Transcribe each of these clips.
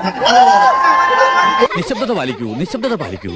നിശബ്ദത പാലിക്കൂ നിശബ്ദത പാലിക്കൂ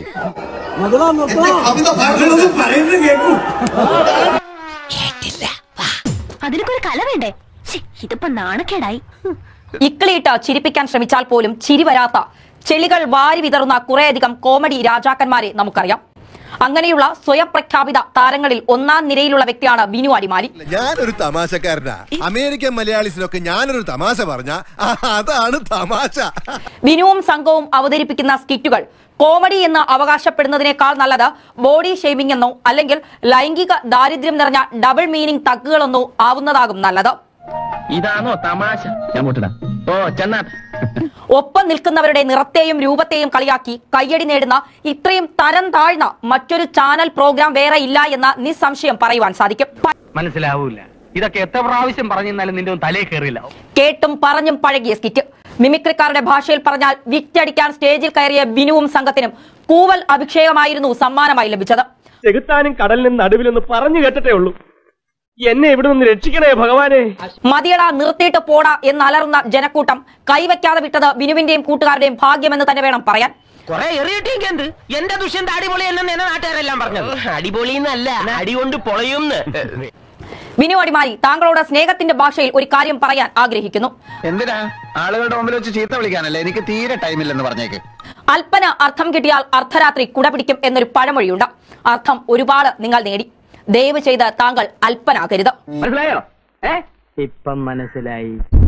അതിനൊക്കെ ഒരു കല വേണ്ടേ ശ്ശി, ഇതിപ്പോ നാണക്കേടായി ഇക്കിളിയിട്ട് ചിരിപ്പിക്കാൻ ശ്രമിച്ചാൽ പോലും ചിരി വരാത്ത ചെളികൾ വാരി വിതറുന്ന കുറേയധികം കോമഡി രാജാക്കന്മാരെ നമുക്കറിയാം അങ്ങനെയുള്ള സ്വയം പ്രഖ്യാപിത താരങ്ങളിൽ ഒന്നാം നിരയിലുള്ള വ്യക്തിയാണ് ബിനു അടിമാലി ഞാനൊരു തമാശക്കാരനാ അമേരിക്കൻ മലയാളീസിനൊക്കെ ഞാനൊരു തമാശ പറഞ്ഞ അതാണ് തമാശ ബിനുവും സംഘവും അവതരിപ്പിക്കുന്ന സ്കിറ്റുകൾ കോമഡി എന്ന് അവകാശപ്പെടുന്നതിനേക്കാൾ നല്ലത് ബോഡി ഷെയ്മിംഗ് എന്നോ അല്ലെങ്കിൽ ലൈംഗിക ദാരിദ്ര്യം നിറഞ്ഞ ഡബിൾ മീനിങ് തക്കുകളെന്നോ ആവുന്നതാകും നല്ലത് ഇതാണോ തമാശ ഞാൻ മുട്ടടാ ഓ ചെന്നാ ഒപ്പം നിൽക്കുന്നവരുടെ നിറത്തെയും രൂപത്തെയും കളിയാക്കി കയ്യടി നേടുന്ന ഇത്രയും തരം താഴ്ന്ന മറ്റൊരു ചാനൽ പ്രോഗ്രാം വേറെ ഇല്ല എന്ന് നിസ്സംശയം പറയുവാൻ സാധിക്കും മനസ്സിലാവൂല ഇതൊക്കെ എത്ര പ്രാവശ്യം പറഞ്ഞാലും നിന്റെ ഒന്നും തലേ കയറില്ല കേട്ടും പറഞ്ഞും പഴകിയ സ്കിറ്റ് മിമിക്രിക്കാരുടെ ഭാഷയിൽ പറഞ്ഞാൽ വിറ്റടിക്കാൻ സ്റ്റേജിൽ കയറിയ ബിനുവും സംഘത്തിനും കൂവൽ അഭിഷേകമായിരുന്നു സമ്മാനമായി ലഭിച്ചത് ചെകുത്താനും കടലിനും നടുവിലെന്ന് പറഞ്ഞു കേട്ടിട്ടേ ഉള്ളൂ എന്നെ ഇവിടെ നിന്ന് രക്ഷിക്കണേ ഭഗവാനെ മതിയട നിർത്തിയിട്ട് പോടാ എന്ന് അലറുന്ന ജനക്കൂട്ടം കൈവയ്ക്കാതെ വിട്ടത് ബിനുവിന്റെയും കൂട്ടുകാരുടെയും ഭാഗ്യമെന്ന് തന്നെ വേണം പറയാൻ കൊറേ എറിയിട്ടെങ്കിൽ എന്ത് എന്റെ ദുഷ്യന്റെ അടിപൊളി എന്നെ എന്നെ നാട്ടുകാരെല്ലാം പറഞ്ഞത് അടിപൊളി എന്നല്ല അടി കൊണ്ട് പൊളയുംന്ന് ബിനു അടിമാലി താങ്കളോട് സ്നേഹത്തിന്റെ ഭാഷയിൽ ഒരു കാര്യം പറയാൻ ആഗ്രഹിക്കുന്നു എന്തിനാ ആളുകളുടെ മുമ്പിൽ വെച്ച് ചീത്ത വിളിക്കാനല്ലേ എനിക്ക് തീരെ ടൈമില്ലെന്ന് പറഞ്ഞേക്ക് അല്പന അർത്ഥം കിട്ടിയാൽ അർദ്ധരാത്രി കുട പിടിക്കും എന്നൊരു പഴമൊഴിയുണ്ട് അർത്ഥം ഒരുപാട് നിങ്ങൾ നേടി ദയവ് ചെയ്ത് താങ്കൾ അല്പനാകരുത് മനസ്സിലായോ ഏ ഇപ്പം മനസ്സിലായി